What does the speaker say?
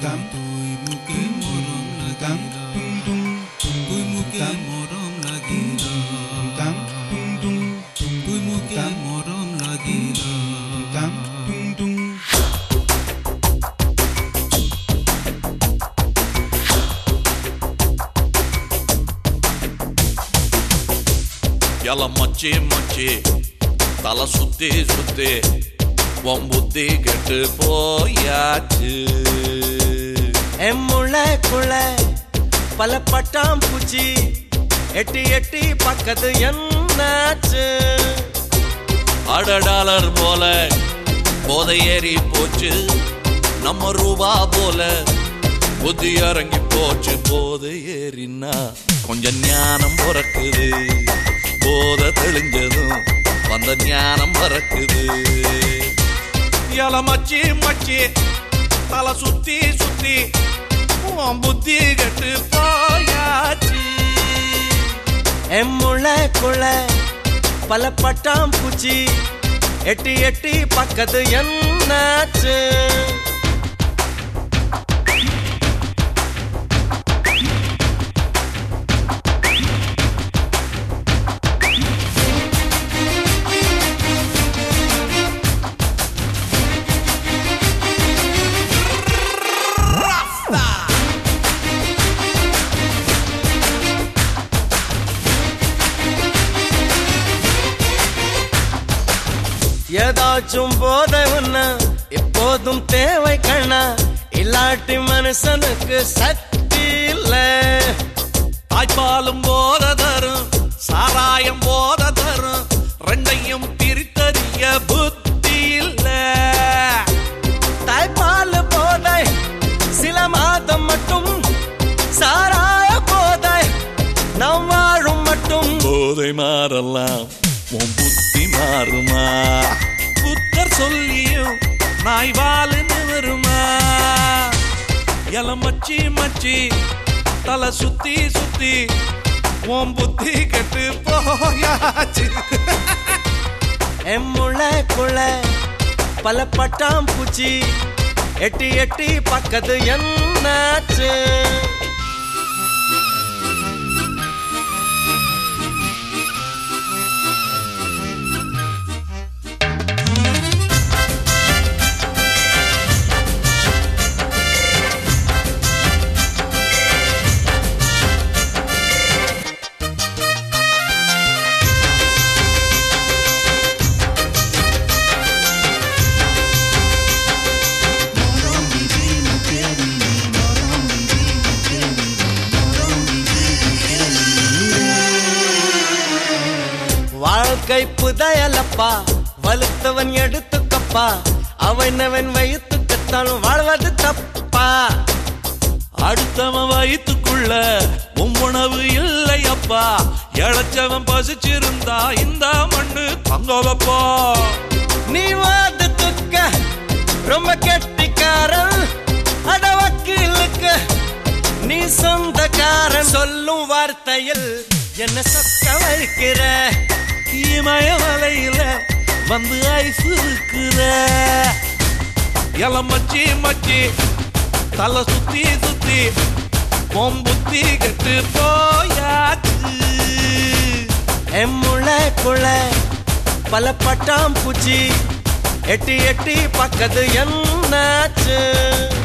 তুই মুখে মরম লাগিরা তুই মুখে মরম লাগিরা তুই মুখে মরম লাগিরা எல மச்சி மச்சி தலை சுத்தி சுத்தி உன் புத்தி கெட்டு போயாச்சு எம்முளைக்குள்ள பல பட்டாம் பூச்சி எட்டி எட்டி பக்கத்து என்னாச்சு அட டாலர் போல போதை ஏறி போச்சு நம்ம ரூபா போல புத்தி இறங்கி போச்சு போதை ஏறினா கொஞ்சம் ஞானம் பிறக்குது போதை தெளிஞ்சதும் வந்த ஞானம் பறக்குது இல மச்சி மச்சி தலை சுத்தி சுத்தி உன் புத்தி கெட்டு போயாச்சு எம்முளைக்குள்ள பல பட்டாம் பூச்சி எட்டி எட்டி பக்கத்து என்னாச்சு ஏதாச்சும் போதை ஒண்ணு எப்போதும் தேவை கண்ணா இல்லாட்டி மனுஷனுக்கு சக்தி இல்லை தாய்ப்பாலும் போத தரும் சாராயம் போத தரும் ரெண்டையும் பிரித்தறிய புத்தி இல்ல தாய்ப்பால் போதை சில மாதம் மட்டும் சாராய போதை நாம் வாழும் மட்டும் போதை மாறலாம் உன் புத்தி மாறுமா புத்தர் சொல்லியும் நாய் வாழு வருமா எல மச்சி மச்சி தலை சுத்தி சுத்தி உன் புத்தி கெட்டு போயாச்சு எம்முளைக்குள்ள பல பட்டாம் பூச்சி எட்டி எட்டி பக்கத்து என்னாச்சு வாழ்க்கை புதையலப்பா வலுத்தவன் எடுத்துக்கப்பா அவனவன் வயிற்றுக்கத்தான் வாழ்வது தப்பா அடுத்தவன் வயிற்றுக்குள்ள உன் உணவு இல்லை அப்பா இழைச்சவன் பசிச்சிருந்தா இந்த மண்ணு தங்க வைப்பா நீ வாதத்துக்க ரொம்ப கெட்டிக்காரன் அட வக்கீலுக்கு நீ சொந்தக்காரன் சொல்லும் வார்த்தையில் என்ன சொக்க வைக்கிற இமயமலையில வந்து ஐஸ் இருக்கிற இளம் மச்சி மச்சி தலை சுத்தி சுத்தி உன் புத்தி கெட்டு போயாச்சு எம்முளைக்குள்ள பல பட்டாம் பூச்சி எட்டி எட்டி பக்கத்து என்னாச்சு